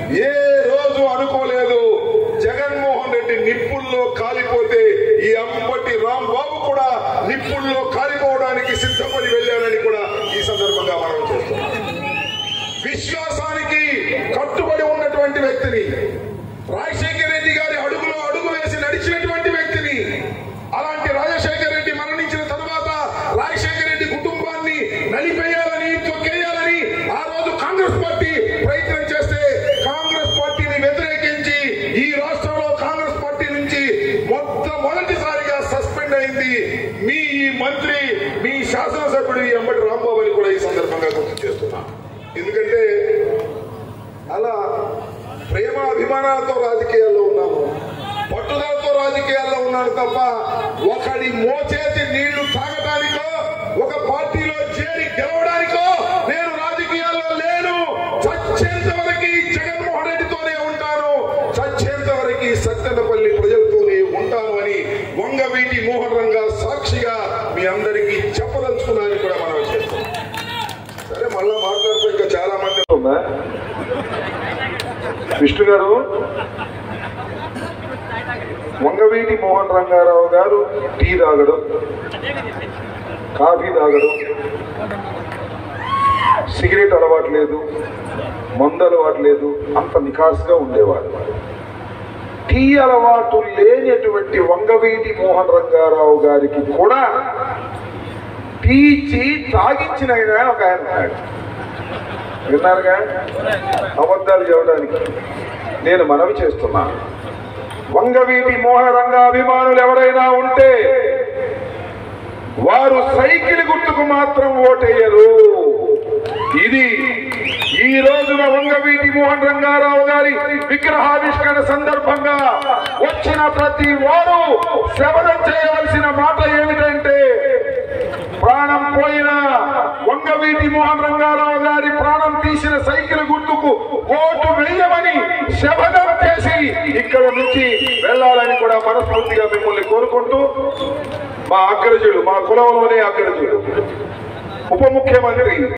ఏ రోజు అనుకోలేదు జగన్మోహన్ రెడ్డి నిప్పుల్లో కాలిపోతే ఈ అంబటి రాంబాబు కూడా నిప్పుల్లో కాలిపోవడానికి సిద్ధపడి వెళ్ళాడని కూడా ఈ సందర్భంగా మనం చేస్తున్నాం విశ్వాసానికి కట్టుబడి ఉన్నటువంటి వ్యక్తిని రాజశేఖర రెడ్డి గారి అడుగులో అడుగు వేసి నడిచినటువంటి వ్యక్తిని అలాంటి రాజశేఖర రెడ్డి మరణించిన తరువాత రాజశేఖర రెడ్డి కుటుంబాన్ని నలిపేయాలని తొక్కేయాలని ఆ రోజు కాంగ్రెస్ పార్టీ ప్రయత్నం చేస్తే కాంగ్రెస్ పార్టీని వ్యతిరేకించి ఈ రాష్ట్రంలో కాంగ్రెస్ పార్టీ నుంచి మొట్టమొదటిసారిగా సస్పెండ్ అయింది మీ ఈ మంత్రి మీ శాసనసభ్యుడు ఈ అంబటి రాంబాబు అని కూడా ఈ సందర్భంగా గుర్తు చేస్తున్నా ఎందుకంటే అలా ప్రేమ అభిమానాలతో రాజకీయాల్లో ఉన్నాము పట్టుదలతో రాజకీయాల్లో ఉన్నాను తప్ప ఒకడి మోచేతి నీళ్లు తాగడానికో ఒక పార్టీలో చేరి గెలవడానికో నేను రాజకీయాల్లో లేను చచ్చేంత వరకు జగన్మోహన్ రెడ్డితోనే ఉంటాను చచ్చేంత వరకు సత్యనపల్లి ప్రజలతోనే ఉంటాను అని వంగవీటి మోహన్ రంగా సాక్షిగా మీ అందరికీ చెప్పదలుచుకున్నానని కూడా మనం చేస్తాం సరే మళ్ళా మాట్లాడుతూ ఇంకా చాలా మంది ఉందా విష్ణు గారు వంగవీటి మోహన్ రంగారావు గారు టీ తాగడం కాఫీ తాగడం సిగరెట్ అలవాటు లేదు మందు అలవాటు లేదు అంత నికాస్గా ఉండేవాడు టీ అలవాటు లేనటువంటి వంగవీటి మోహన్ రంగారావు గారికి కూడా టీ ఇచ్చి తాగించిన ఆయన ఒక ఆయన ఉన్నాడు విన్నారుగా అబద్ధాలు చెప్పడానికి నేను మనవి చేస్తున్నా వంగవీటి మోహరంగ అభిమానులు ఎవరైనా ఉంటే వారు సైకిల్ గుర్తుకు మాత్రం ఓటేయరు ఇది ఈ రోజున వంగవీటి మోహన్ రంగారావు గారి విగ్రహావిష్కరణ సందర్భంగా వచ్చిన ప్రతి వారు శబదం చేయవలసిన మాట ఏమిటంటే ప్రాణం పోయిన వంగవీటి మోహన్ రంగారావు గారి ప్రాణం తీసిన సైకిల్ గుర్తుకు ఓటు వేయమని శపథం చేసి ఇక్కడ నుంచి వెళ్ళాలని కూడా మనస్ఫూర్తిగా మిమ్మల్ని కోరుకుంటూ మా అగ్రజుడు మా కులంలోనే అగ్రజుడు ఉప ముఖ్యమంత్రి